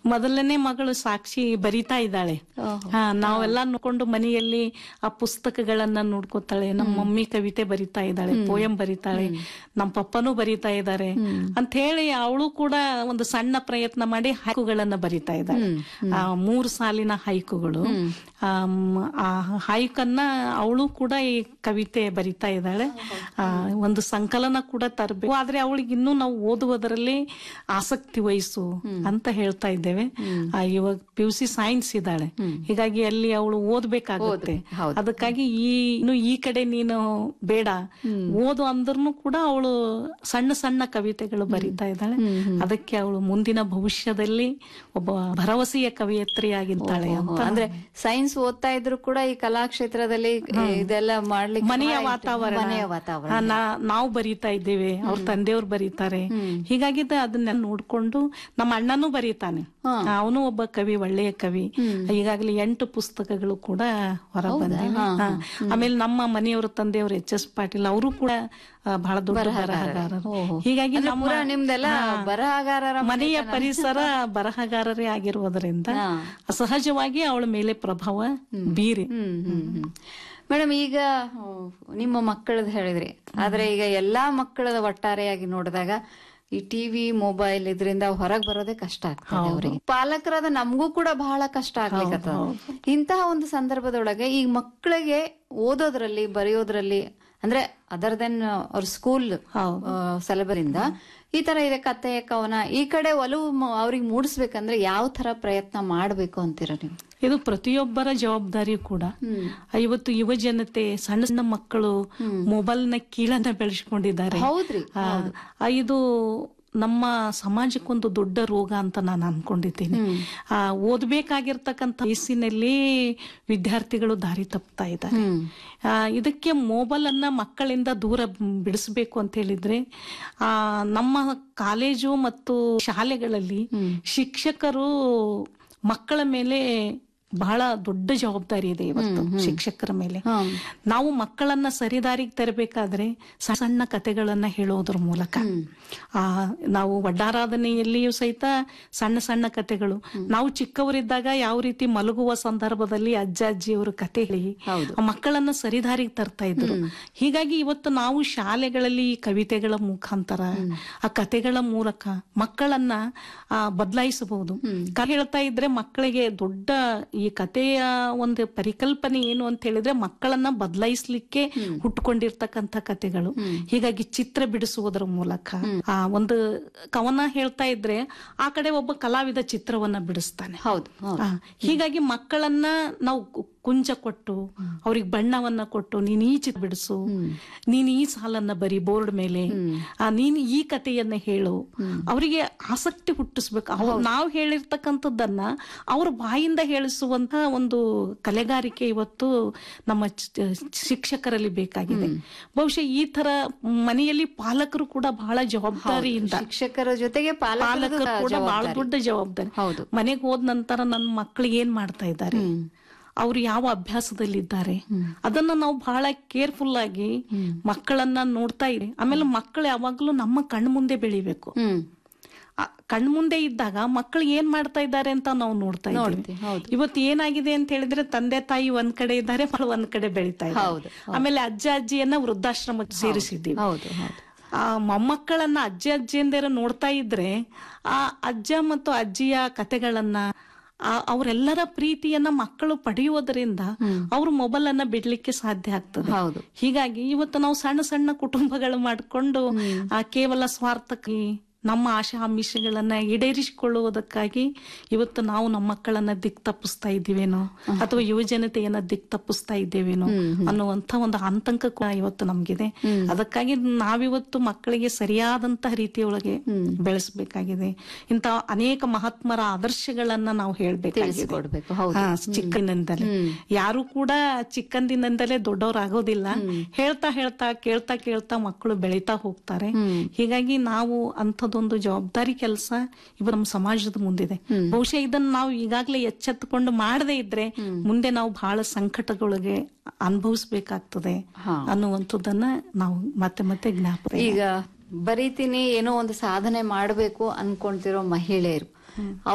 ಮೊದಲನೇ ಮಗಳು ಸಾಕ್ಷಿ ಬರಿತಾ ಇದ್ದಾಳೆ ಹಾ ನಾವೆಲ್ಲ ನೋಡ್ಕೊಂಡು ಮನೆಯಲ್ಲಿ ಆ ಪುಸ್ತಕಗಳನ್ನ ನೋಡ್ಕೋತಾಳೆ ನಮ್ಮ ಮಮ್ಮಿ ಕವಿತೆ ಬರಿತಾ ಇದ್ದಾಳೆ ಪೋಯಂ ಬರಿತಾಳೆ ನಮ್ಮ ಪಪ್ಪನೂ ಬರಿತಾ ಇದ್ದಾರೆ ಅಂತ ಹೇಳಿ ಅವಳು ಕೂಡ ಒಂದು ಸಣ್ಣ ಪ್ರಯತ್ನ ಮಾಡಿ ಹೈಕುಗಳನ್ನ ಬರಿತಾ ಇದ್ದಾಳೆ ಆ ಮೂರು ಸಾಲಿನ ಹೈಕುಗಳು ಆಮ್, ಆ ಹೈಕನ್ನ ಅವಳು ಕೂಡ ಈ ಕವಿತೆ ಬರಿತಾ ಇದ್ದಾಳೆ ಆ, ಒಂದು ಸಂಕಲನ ಕೂಡ ತರಬೇಕು ಆದ್ರೆ ಅವಳಿಗೆ ಇನ್ನೂ ನಾವು ಓದುವುದರಲ್ಲಿ ಆಸಕ್ತಿ ವಹಿಸು ಅಂತ ಹೇಳ್ತಾ ಇದ್ದೇವೆ ಆ, ಇವಾಗ ಪಿ ಯು ಸಿ ಸೈನ್ಸ್ ಇದ್ದಾಳೆ ಹೀಗಾಗಿ ಅಲ್ಲಿ ಅವಳು ಓದ್ಬೇಕಾಗುತ್ತೆ ಅದಕ್ಕಾಗಿ ಈ ಇನ್ನು ಈ ಕಡೆ ನೀನು ಬೇಡ ಓದು ಅಂದ್ರೂ ಕೂಡ ಅವಳು ಸಣ್ಣ ಸಣ್ಣ ಕವಿತೆಗಳು ಬರಿತಾ ಇದ್ದಾಳೆ ಅದಕ್ಕೆ ಅವಳು ಮುಂದಿನ ಭವಿಷ್ಯದಲ್ಲಿ ಒಬ್ಬ ಭರವಸೆಯ ಕವಿಯತ್ರಿಯಾಗಿದ್ದಾಳೆ ಅಂತ ಅಂದ್ರೆ ಸೈನ್ಸ್ ಓದ್ತಾ ಇದ್ರು ಕೂಡ ಈ ಕಲಾಕ್ಷೇತ್ರದಲ್ಲಿ ಇದೆಲ್ಲ ಮಾಡ್ಲಿಕ್ಕೆ ಮನೆಯ ಬಹಳ ಇಷ್ಟ. ವಾತಾವರಣ ಮನೆಯ ವಾತಾವರಣ ಆ, ನಾ- ನಾವು ಬರೀತಾ ಇದ್ದೇವೆ ಅವ್ರ ತಂದೆಯವ್ರು ಬರೀತಾರೆ ಹೀಗಾಗಿ ದ- ಅದನ್ನೆಲ್ಲ ನೋಡ್ಕೊಂಡು ನಮ್ಮ ಅಣ್ಣನೂ ಬರೀತಾನೆ ಅವನು ಒಬ್ಬ ಕವಿ ಒಳ್ಳೆಯ ಕವಿ ಈಗಾಗಲೇ ಎಂಟು ಪುಸ್ತಕಗಳು ಕೂಡ ಹೊರ ಬಂದಿವೆ ಹಾ. ಆಮೇಲೆ ನಮ್ಮ ಮನೆಯವ್ರ ತಂದೆಯವರು ಎಚ್ ಎಸ್ ಪಾಟೀಲ್ ಅವರು ಕೂಡ ಆ, ಬಹಳ ದೊಡ್ಡ ಬರಹಗಾರರು ಹೀಗಾಗಿ ಅಂದ್ರೆ ನಮ್ಮ ಪೂರಾ ನಿಮ್ದೆಲ್ಲ ಬರಹಗಾರರ ಮನೆಯ ಪರಿಸರ ಬರಹಗಾರರೇ ಆಗಿರುವುದರಿಂದ ಸಹಜವಾಗಿ ಅವಳ ಮೇಲೆ ಪ್ರಭಾವ ಬೀರಿ ಹ್ಮ್ ಹ್ಮ್ ಹ್ಮ್ ಮೇಡಮ್ ಈಗ ಹ್ಮ್, ನಿಮ್ಮ ಮಕ್ಕಳದ್ ಹೇಳಿದ್ರಿ ಆದ್ರೆ ಈಗ ಎಲ್ಲಾ ಮಕ್ಕಳದ ಒಟ್ಟಾರೆಯಾಗಿ ನೋಡಿದಾಗ ಈ ಟಿವಿ ಮೊಬೈಲ್ ಇದರಿಂದ ಹೊರಗ್ ಬರೋದೇ ಕಷ್ಟ ಆಗ್ತದೆ ಅವರಿಗೆ ಪಾಲಕರಾದ ನಮಗೂ ಕೂಡ ಬಹಳ ಕಷ್ಟ ಆಗ್ಲಿಕ್ಕತ್ತದ ಇಂತಹ ಒಂದು ಸಂದರ್ಭದೊಳಗೆ ಈ ಮಕ್ಕಳಿಗೆ ಓದೋದ್ರಲ್ಲಿ ಬರೆಯೋದ್ರಲ್ಲಿ ಅಂದ್ರೆ ಅದರ್ ದೆನ್ ಅವ್ರ ಸ್ಕೂಲ್ ಸಿಲೆಬಸ್ ಇಂದ ಈ ತರ ಇದೆ ಕತೆ ಕವನ ಈ ಕಡೆ ಒಲವು ಅವ್ರಿಗೆ ಮೂಡಿಸ್ಬೇಕಂದ್ರೆ ಯಾವ ತರ ಪ್ರಯತ್ನ ಮಾಡ್ಬೇಕು ಅಂತೀರ ನೀವು ಇದು ಪ್ರತಿಯೊಬ್ಬರ ಜವಾಬ್ದಾರಿ ಕೂಡ ಇವತ್ತು ಯುವ ಜನತೆ ಸಣ್ಣ ಸಣ್ಣ ಮಕ್ಕಳು ಮೊಬೈಲ್ ನ ಕೀಳನ್ನ ಬೆಳೆಸ್ಕೊಂಡಿದ್ದಾರೆ ಹೌದ್ರಿ ಆ, ಆ, ಇದು ನಮ್ಮ ಸಮಾಜಕ್ಕೊಂದು ದೊಡ್ಡ ರೋಗ ಅಂತ ನಾನು ಅನ್ಕೊಂಡಿದ್ದೀನಿ ಆ ಓದ್ಬೇಕಾಗಿರ್ತಕ್ಕಂಥ ವಯಸ್ಸಿನಲ್ಲಿ ವಿದ್ಯಾರ್ಥಿಗಳು ದಾರಿ ತಪ್ತಾ ಇದ್ದಾರೆ ಆ, ಇದಕ್ಕೆ ಮೊಬೈಲ್ ಅನ್ನ ಮಕ್ಕಳಿಂದ ದೂರ ಬಿಡಿಸ್ಬೇಕು ಅಂತ ಹೇಳಿದ್ರೆ ಆ ನಮ್ಮ ಕಾಲೇಜು ಮತ್ತು ಶಾಲೆಗಳಲ್ಲಿ ಶಿಕ್ಷಕರು ಮಕ್ಕಳ ಮೇಲೆ ಬಹಳ ದೊಡ್ಡ ಜವಾಬ್ದಾರಿ ಇದೆ ಇವತ್ತು ಶಿಕ್ಷಕರ ಮೇಲೆ ನಾವು ಮಕ್ಕಳನ್ನ ಸರಿದಾರಿಗೆ ತರಬೇಕಾದ್ರೆ ಸಣ್ಣ ಸಣ್ಣ ಕತೆಗಳನ್ನ ಹೇಳೋದ್ರ ಮೂಲಕ ಆ ನಾವು ವಡ್ಡಾರಾಧನೆಯಲ್ಲಿಯೂ ಸಹಿತ ಸಣ್ಣ ಸಣ್ಣ ಕತೆಗಳು ನಾವು ಚಿಕ್ಕವರಿದ್ದಾಗ ಯಾವ ರೀತಿ ಮಲಗುವ ಸಂದರ್ಭದಲ್ಲಿ ಅಜ್ಜ ಅಜ್ಜಿಯವರು ಕತೆ ಹೇಳಿ ಆ ಮಕ್ಕಳನ್ನ ಸರಿದಾರಿಗೆ ತರ್ತಾ ಇದ್ರು ಹೀಗಾಗಿ ಇವತ್ತು ನಾವು ಶಾಲೆಗಳಲ್ಲಿ ಈ ಕವಿತೆಗಳ ಮುಖಾಂತರ ಆ ಕತೆಗಳ ಮೂಲಕ ಮಕ್ಕಳನ್ನ ಆ ಬದಲಾಯಿಸಬಹುದು ಕ- ಹೇಳ್ತಾ ಇದ್ರೆ ಮಕ್ಕಳಿಗೆ ದೊಡ್ಡ ಈ ಕಥೆಯ ಒಂದು ಪರಿಕಲ್ಪನೆ ಏನು ಅಂತ ಹೇಳಿದ್ರೆ ಮಕ್ಕಳನ್ನ ಬದಲಾಯಿಸ್ಲಿಕ್ಕೆ ಹುಟ್ಕೊಂಡಿರ್ತಕ್ಕಂಥ ಕತೆಗಳು ಹೀಗಾಗಿ ಚಿತ್ರ ಬಿಡಿಸುವುದರ ಮೂಲಕ ಆ ಒಂದು ಕವನ ಹೇಳ್ತಾ ಇದ್ರೆ ಆ ಕಡೆ ಒಬ್ಬ ಕಲಾವಿದ ಚಿತ್ರವನ್ನ ಬಿಡಿಸ್ತಾನೆ ಹೌದು ಹೌದು. ಆ, ಹೀಗಾಗಿ ಮಕ್ಕಳನ್ನ ನಾವು ಕು- ಕುಂಚ ಕೊಟ್ಟು ಅವ್ರಿಗೆ ಬಣ್ಣವನ್ನ ಕೊಟ್ಟು ನೀನ್ ಈ ಚಿತ್ರ ಬಿಡಿಸು ನೀನ್ ಈ ಸಾಲನ್ನ ಬರಿ ಬೋರ್ಡ್ ಮೇಲೆ ಆ, ನೀನ್ ಈ ಕಥೆಯನ್ನ ಹೇಳು ಅವರಿಗೆ ಆಸಕ್ತಿ ಹುಟ್ಟಿಸ್ಬೇಕು ಅವ್ರು ನಾವು ಹೇಳಿರ್ತಕ್ಕಂಥದ್ದನ್ನ ಅವ್ರ ಬಾಯಿಂದ ಹೇಳಿಸುವಂತ ಒಂದು ಕಲೆಗಾರಿಕೆ ಇವತ್ತು ನಮ್ಮ ಚ- ಶಿಕ್ಷಕರಲ್ಲಿ ಬೇಕಾಗಿದೆ ಬಹುಶಃ ಈ ತರ ಮನೆಯಲ್ಲಿ ಪಾಲಕರು ಕೂಡ ಬಹಳ ಜವಾಬ್ದಾರಿಯಿಂದ ಶಿಕ್ಷಕರ ಜೊತೆಗೆ ಪಾಲಕರದು ಪಾಲಕರು ಕೂಡ ಬಹಳ ಜವಾಬ್ದಾರಿ. ದೊಡ್ಡ ಜವಾಬ್ದಾರಿ ಹೌದು. ಮನೆಗೆ ಹೋದ ನಂತರ ನನ್ನ ಮಕ್ಕಳು ಏನ್ ಮಾಡ್ತಾ ಇದ್ದಾರೆ ಅವ್ರು ಯಾವ ಅಭ್ಯಾಸದಲ್ಲಿದ್ದಾರೆ ಅದನ್ನ ನಾವು ಬಹಳ ಕೇರ್ಫುಲ್ ಆಗಿ ಮಕ್ಕಳನ್ನ ನೋಡ್ತಾ ಇರಿ ಆಮೇಲೆ ಮಕ್ಕಳು ಯಾವಾಗ್ಲೂ ನಮ್ಮ ಕಣ್ಣು ಮುಂದೆ ಬೆಳಿಬೇಕು ಹ್ಮ್ ಆ ಕಣ್ಮುಂದೆ ಇದ್ದಾಗ ಮಕ್ಕಳು ಏನ್ ಮಾಡ್ತಾ ಇದ್ದಾರೆ ಅಂತ ನಾವು ನೋಡ್ತಾ ಇದ್ದೀವಿ ನೋಡ್ತೀವಿ, ಹೌದು. ಇವತ್ತು ಏನಾಗಿದೆ ಅಂತ ಹೇಳಿದ್ರೆ ತಂದೆ ತಾಯಿ ಒಂದ್ ಕಡೆ ಇದ್ದಾರೆ ಮಕ್ಕಳು ಒಂದ್ ಕಡೆ ಬೆಳಿತಾ ಹೌದು, ಇದ್ದಾರೆ ಆಮೇಲೆ ಅಜ್ಜ ಅಜ್ಜಿಯನ್ನ ವೃದ್ಧಾಶ್ರಮಕ್ಕೆ ಸೇರಿಸಿದ್ದೀವಿ ಹೌದು ಹೌದು ಆ ಮೊಮ್ಮಕ್ಕಳನ್ನ ಅಜ್ಜಿ ಅಜ್ಜಿಯಂದಿರ ನೋಡ್ತಾ ಇದ್ರೆ ಆ ಅಜ್ಜ ಮತ್ತು ಅಜ್ಜಿಯ ಕತೆಗಳನ್ನ ಆ- ಅವರೆಲ್ಲರ ಪ್ರೀತಿಯನ್ನ ಮಕ್ಕಳು ಪಡೆಯುವುದರಿಂದ ಅವರು ಮೊಬೈಲ್ ಅನ್ನ ಬಿಡ್ಲಿಕ್ಕೆ ಸಾಧ್ಯ ಆಗ್ತದೆ ಹೌದು ಹೀಗಾಗಿ ಇವತ್ತು ನಾವು ಸಣ್ಣ ಸಣ್ಣ ಕುಟುಂಬಗಳು ಮಾಡಿಕೊಂಡು ಆ ಕೇವಲ ಸ್ವಾರ್ಥಕ್ಕೆ ನಮ್ಮ ಆಶಾ ಆಮಿಷಗಳನ್ನ ಈಡೇರಿಸಿಕೊಳ್ಳುವುದಕ್ಕಾಗಿ ಇವತ್ತು ನಾವು ನಮ್ಮ ಮಕ್ಕಳನ್ನ ದಿಕ್ ತಪ್ಪಿಸ್ತಾ ಇದ್ದೀವೇನೋ ಅಥವಾ ಯುವ ಜನತೆಯನ್ನ ದಿಕ್ ತಪ್ಪಿಸ್ತಾ ಇದ್ದೇವೇನೋ ಅನ್ನುವಂತ ಒಂದು ಆತಂಕ ಕೂಡ ಇವತ್ತು ನಮ್ಗಿದೆ ಅದಕ್ಕಾಗಿ ನಾವಿವತ್ತು ಮಕ್ಕಳಿಗೆ ಸರಿಯಾದಂತಹ ರೀತಿಯೊಳಗೆ ಬೆಳೆಸಬೇಕಾಗಿದೆ ಇಂತ ಅನೇಕ ಮಹಾತ್ಮರ ಆದರ್ಶಗಳನ್ನ ನಾವು ಹೇಳ್ಬೇಕಾಗಿದೆ ತಿಳಿಸಿಕೊಡ್ಬೇಕು ಹೌದು ಹಾ ಚಿಕ್ಕಂದಿನಿಂದಲೇ ಯಾರು ಕೂಡ ಚಿಕ್ಕಂದಿನಿಂದಲೇ ದೊಡ್ಡವರಾಗೋದಿಲ್ಲ ಹೇಳ್ತಾ ಹೇಳ್ತಾ ಕೇಳ್ತಾ ಕೇಳ್ತಾ ಮಕ್ಕಳು ಬೆಳೀತಾ ಹೋಗ್ತಾರೆ ಹೀಗಾಗಿ ನಾವು ಅಂಥದ್ದೊಂದು ಜವಾಬ್ದಾರಿ ಕೆಲಸ ಇವ ನಮ್ಮ ಸಮಾಜದ ಮುಂದಿದೆ ಬಹುಶಃ ಇದನ್ನ ನಾವು ಈಗಾಗಲೇ ಎಚ್ಚೆತ್ತುಕೊಂಡು ಮಾಡದೇ ಇದ್ರೆ ಮುಂದೆ ನಾವು ಬಹಳ ಸಂಕಟಗಳಿಗೆ ಅನುಭವಿಸ್ಬೇಕಾಗ್ತದೆ ಅನ್ನುವಂಥದ್ದನ್ನ ನಾವು ಮತ್ತೆ ಮತ್ತೆ ಜ್ಞಾಪಕ ಈಗ ಬರೀತೀನಿ ಏನೋ ಒಂದು ಸಾಧನೆ ಮಾಡಬೇಕು ಅನ್ಕೊಂತಿರೋ ಮಹಿಳೆಯರು